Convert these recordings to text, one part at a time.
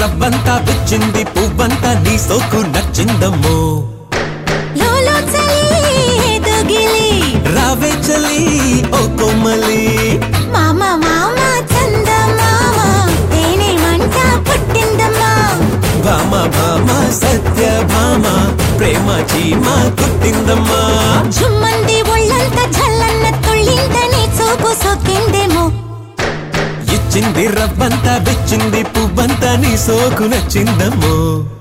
రవ్వంతా పిచ్చింది పువ్వంతా నీ సోకు నచ్చిందమ్మో లోలో చలి దొగిలి రావే చలి ఓ కొమ్మలి మామ మామ చంద మామ తేనె మంట పుట్టిందమ్మా భామ భామ సత్య భామ ప్రేమ చీమ కుట్టిందమ్మా జుమ్మంది ఒళ్ళంత జల్లన్న తుళ్ళింత నీ చూపు సొక్కిందేమో ఇచ్చింది రవ్వంతా బిచ్చింది పువ్వంతా నీ సోకు నచ్చిందమ్మో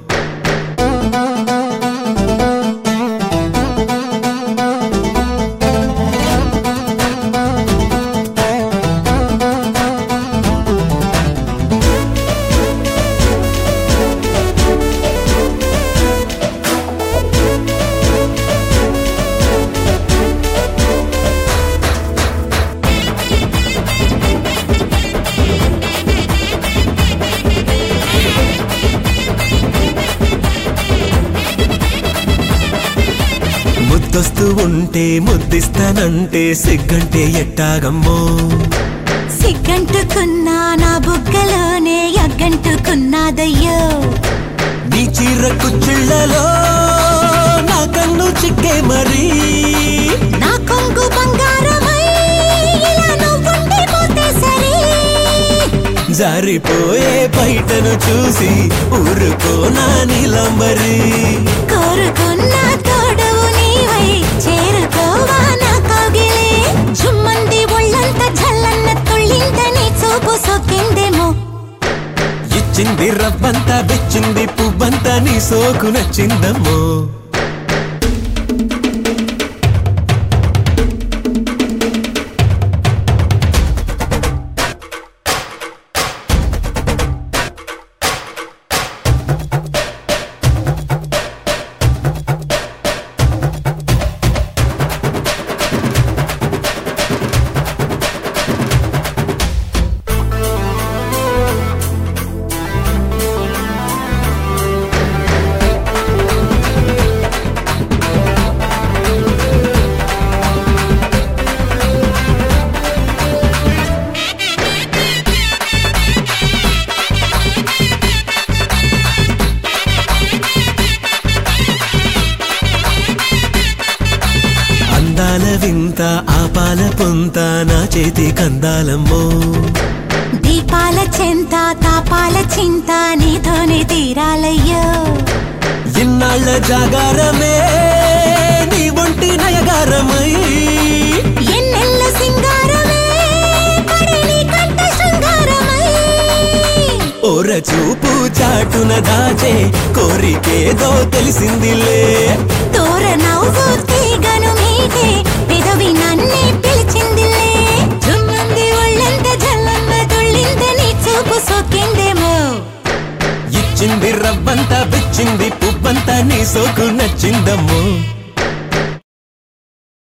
ముద్దొస్తూ ఉంటే ముద్దిస్తానంటే సిగ్గంటే ఎట్టాగమ్మో సిగ్గంటుకున్నా నా బుగ్గలోనే ఎగ్గంటుకున్నాదయ్యో నీ చీర కుచ్చిళ్ళలో నా కన్ను చిక్కే మరి నా కొంగు బంగారమై ఇలా నువ్వుండి పోతే సరే జారిపోయే బయటను చూసి ఊరుకో నా నీలంబరి కోరుకున్న తోడవు నీవై చేరుకోవా నా కౌగిలే జుమ్మంది ఒళ్ళంత జల్లన్న తుళ్ళింత నీ చూపు సొక్కిందేమో ఇచ్చింది రవ్వంతా బిచ్చింది పువ్వంతా నీ సోకు నచ్చిందమ్మో అందాల వింత ఆపాల పొంత నా చేతి కందాలమ్మో దీపాల చెంత తాపాల చింత నీతోనే తీరాలయ్యో ఇన్నాళ్ళ జాగారమే నీ ఒంటి నయగారమై ఎన్నెల్ల సింగారమే పడి నీ కంట శృంగారమై ఓర చూపు చాటున దాచే కోరికేదో తెలిసిందిలే తోర నవ్వు తీగను మీటే పెదవి నన్నే పిలిచిందిలే జుమ్మంది ఒళ్ళంత జల్లన్న తుళ్ళింత నీ చూపు సొక్కిందేమో ఇచ్చింది రవ్వంతా బిచ్చింది పువ్వంతా నీ సోకు